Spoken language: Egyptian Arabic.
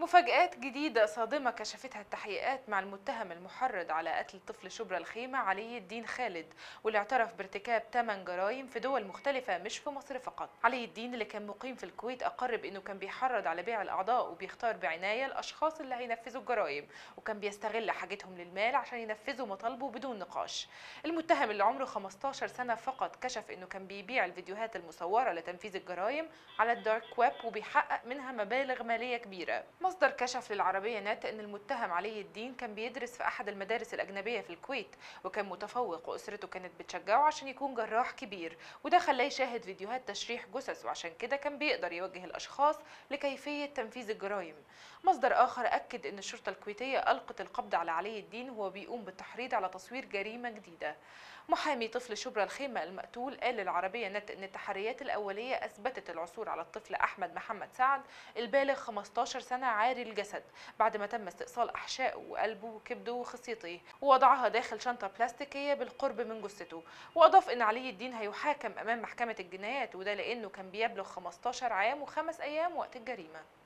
مفاجآت جديدة صادمة كشفتها التحقيقات مع المتهم المحرض على قتل طفل شبرا الخيمة علي الدين خالد واللي اعترف بارتكاب 8 جرائم في دول مختلفة مش في مصر فقط علي الدين اللي كان مقيم في الكويت أقر بأنه كان بيحرض على بيع الأعضاء وبيختار بعناية الأشخاص اللي هينفذوا الجرائم وكان بيستغل حاجتهم للمال عشان ينفذوا مطالبه بدون نقاش المتهم اللي عمره 15 سنة فقط كشف أنه كان بيبيع الفيديوهات المصورة لتنفيذ الجرائم على الدارك ويب وبيحقق منها مبالغ مالية كبيرة مصدر كشف للعربية نت أن المتهم علي الدين كان بيدرس في أحد المدارس الأجنبية في الكويت وكان متفوق وأسرته كانت بتشجعه عشان يكون جراح كبير وده خلاه يشاهد فيديوهات تشريح جثث وعشان كده كان بيقدر يوجه الأشخاص لكيفية تنفيذ الجرائم مصدر آخر أكد أن الشرطة الكويتية ألقت القبض على علي الدين وهو بيقوم بالتحريض على تصوير جريمة جديدة محامي طفل شبرا الخيمة المقتول قال للعربية نت أن التحريات الأولية أثبتت العثور على الطفل أحمد محمد سعد البالغ 15 سنة عاري الجسد بعد ما تم استئصال أحشائه وقلبه وكبده وخصيته ووضعها داخل شنطة بلاستيكية بالقرب من جثته وأضاف أن علي الدين هيحاكم أمام محكمة الجنايات وده لأنه كان بيبلغ 15 عام وخمس أيام وقت الجريمة